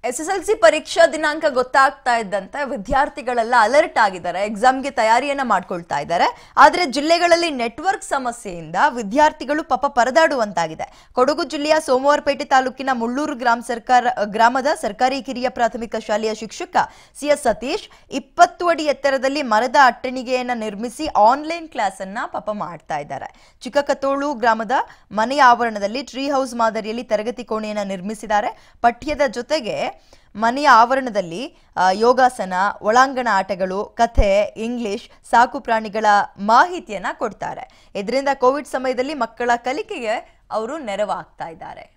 S S L C ಪರೀಕ್ಷಾ ದಿನಾಂಕ ಗೊತ್ತಾಗ್ತಾ ಇದ್ದಂತೆ ವಿದ್ಯಾರ್ಥಿಗಳೆಲ್ಲ ಅಲರ್ಟ್ ಆಗಿದ್ದಾರೆ ಎಕ್ಸಾಮ್ಗೆ ತಯಾರಿಯನ್ನ ಮಾಡ್ಕೊಳ್ತಾ ಇದ್ದಾರೆ ಆದ್ರೆ ಜಿಲ್ಲೆಗಳಲ್ಲಿ ನೆಟ್ವರ್ಕ್ ಸಮಸ್ಯೆಯಿಂದ ವಿದ್ಯಾರ್ಥಿಗಳು ಪಾಪ ಪರದಾಡುವಂತಾಗಿದೆ ಕೊಡಗು ಜಿಲ್ಲೆಯ ಸೋಮವಾರಪೇಟೆ ತಾಲೂಕಿನ ಮುಳ್ಳೂರು ಗ್ರಾಮ ಸರ್ಕಾರ ಗ್ರಾಮದ ಸರ್ಕಾರಿ ಕಿರಿಯ ಪ್ರಾಥಮಿಕ ಶಾಲೆಯ ಶಿಕ್ಷಕ ಸಿ ಎಸ್ ಸತೀಶ್ ಇಪ್ಪತ್ತು ಅಡಿ ಎತ್ತರದಲ್ಲಿ ಮರದ ಅಟ್ಟಣಿಗೆಯನ್ನ ನಿರ್ಮಿಸಿ ಆನ್ಲೈನ್ ಕ್ಲಾಸ್ ಅನ್ನ ಪಾಪ ಮಾಡ್ತಾ ಇದ್ದಾರೆ ಚಿಕ್ಕಕತೋಳು ಗ್ರಾಮದ ಮನೆಯ ಆವರಣದಲ್ಲಿ ಟ್ರೀ ಹೌಸ್ ಮಾದರಿಯಲ್ಲಿ ತರಗತಿ ಕೋಣೆಯನ್ನ ನಿರ್ಮಿಸಿದ್ದಾರೆ ಪಠ್ಯದ ಜೊತೆಗೆ ಮನೆಯ ಆವರಣದಲ್ಲಿ ಆ, ಯೋಗಾಸನ ಒಳಾಂಗಣ ಆಟಗಳು ಕಥೆ ಇಂಗ್ಲಿಷ್ ಸಾಕು ಪ್ರಾಣಿಗಳ ಮಾಹಿತಿಯನ್ನ ಕೊಡ್ತಾರೆ ಇದರಿಂದ ಕೋವಿಡ್ ಸಮಯದಲ್ಲಿ ಮಕ್ಕಳ ಕಲಿಕೆಗೆ ಅವರು ನೆರವಾಗ್ತಾ ಇದ್ದಾರೆ